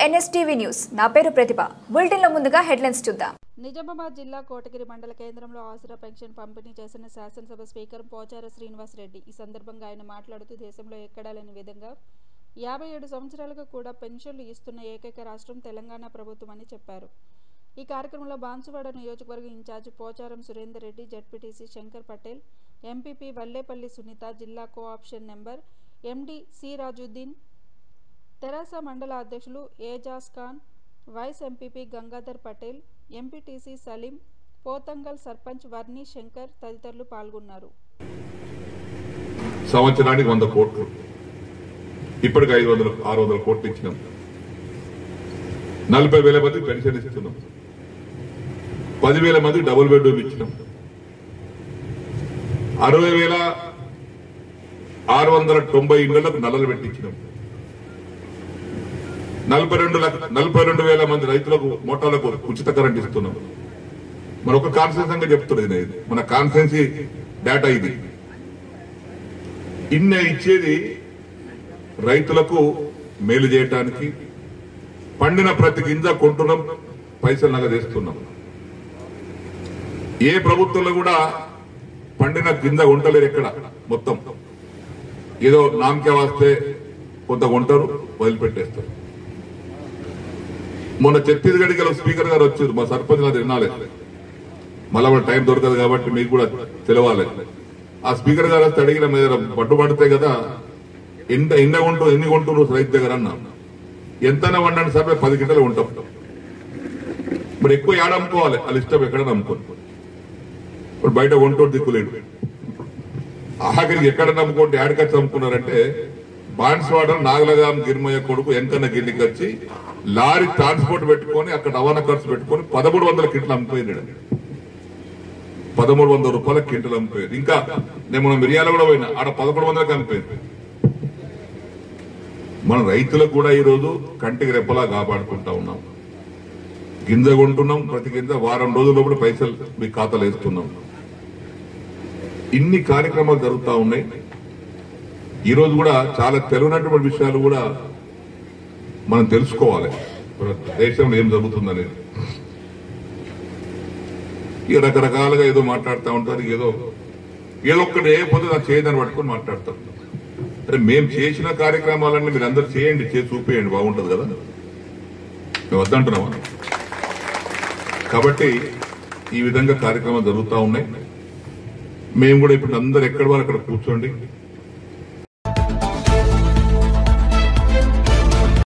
NSTV news నా పేరు ప్రతిభ బులెటిన్లో ముందుగా హెడ్లైన్స్ చూద్దాం నిజామాబాద్ జిల్లా కోటగిరి మండల కేంద్రంలో ఆసరా పెన్షన్ పంపిణీ చేసిన శాసనసభ స్పీకర్ పోచార శ్రీనివాస్ రెడ్డి ఈ సందర్భంగా ఆయన మాట్లాడుతూ దేశంలో ఎక్కడా లేని విధంగా యాభై ఏడు సంవత్సరాలుగా కూడా పెన్షన్లు ఇస్తున్న ఏకైక రాష్ట్రం తెలంగాణ ప్రభుత్వం అని చెప్పారు ఈ కార్యక్రమంలో బాన్సువాడ నియోజకవర్గ incharge Pocharam Surender Reddy ZPTC Shankar Patel MPP Vallepalli Sunitha జిల్లా cooption member MD C Rajuddin తెరాస మండల అధ్యక్షులు Ejaz Khan vice MPP Gangadhar Patel MPTC Saleem Pothangal sarpanch Varni Shankar తదితరులు పాల్గొన్నారు సంవత్సరానికి వంద కోట్లు ఇప్పటికి ఐదు వందలు ఆరు వందల కోట్లు ఇచ్చినాం నలభై వేల మంది పెన్షన్ ఇస్తున్నాం పదివేల మంది డబుల్ బెడ్రూమ్ ఇచ్చినాం అరవై వేల ఆరు వందల తొంభై ఇళ్లకు నల్లలు పెట్టించినాం నలభై రెండు లక్ష నలభై రెండు వేల మంది రైతులకు మోటార్లకు ఉచిత కరెంట్ ఇస్తున్నాం మన ఒక కాన్ఫరెన్స్ చెప్తున్నది నేను ఇది. మన కాన్ఫరెన్సీ డేటా ఇది ఇన్న ఇచ్చేది రైతులకు మేలు చేయటానికి పండిన ప్రతి గింజ కొంటున్నాం పైసలు నగదేస్తున్నాం ఏ ప్రభుత్వంలో కూడా పండిన గింజ కొంటలేరు ఎక్కడ మొత్తం ఏదో నామకే వస్తే కొంత కొంటారు వదిలిపెట్టేస్తారు మొన్న ఛత్తీస్గఢ్కి వెళ్ళి స్పీకర్ గారు వచ్చారు మా సర్పంచ్ నాది వినాలి మళ్ళా వాళ్ళ టైం దొరకదు కాబట్టి మీకు కూడా తెలవాలి ఆ స్పీకర్ గారు వస్తే అడిగిన మీద పట్టుబడితే కదా ఎంత ఎన్న కొంటూ ఎన్ని కొంటున్నారు రైతు దగ్గర అన్న ఎంతైనా వండండి సార్ మేము పది గింటలు ఉంటాం మరి ఎక్కువ ఏడ అమ్ముకోవాలి వాళ్ళ ఇష్టం ఎక్కడ అమ్ముకోండి ఇప్పుడు బయట కొంటోడు దిక్కులేడు ఆఖరికి ఎక్కడ నమ్ముకుంటే ఏడకచ్చి అమ్ముకున్నారంటే బాన్స్వాడ నాగలగాం గిరిమయ్య కొడుకు ఎంకన్న గిరికి వచ్చి లారీ ట్రాన్స్పోర్ట్ పెట్టుకొని అక్కడ రవాణా ఖర్చు పెట్టుకొని పదమూడు వందల కిట్లు అమ్ముపోయినాడు పదమూడు వందల రూపాయల క్వింటల్ అమ్మిపోయారు ఇంకా నేను మన మిరియాల కూడా పోయినా ఆడ పదకొండు వందలకి అమ్మిపోయింది మన రైతులకు కూడా ఈ రోజు కంటికి రెప్పలా కాపాడుకుంటా ఉన్నాం గింజ కొంటున్నాం ప్రతి గింజ వారం రోజుల లోపల పైసలు మీ ఖాతాలో వేస్తున్నాం ఇన్ని కార్యక్రమాలు జరుగుతా ఉన్నాయి ఈ రోజు కూడా చాలా తెలియనటువంటి విషయాలు కూడా మనం తెలుసుకోవాలి మన దేశంలో ఏం జరుగుతుందనేది ఇక రకరకాలుగా ఏదో మాట్లాడుతూ ఉంటారు ఏదో ఏదో ఒక్కటి ఏ పొద్దు నాకు చేయదని పట్టుకొని మాట్లాడతారు అరే మేము చేసిన కార్యక్రమాలన్నీ మీరు అందరు చేయండి చేసి చూపేయండి బాగుంటది కదా మేము వద్దంటున్నామా కాబట్టి ఈ విధంగా కార్యక్రమాలు జరుగుతూ ఉన్నాయి మేము కూడా ఇప్పుడు అందరు ఎక్కడ వాళ్ళు అక్కడ కూర్చోండి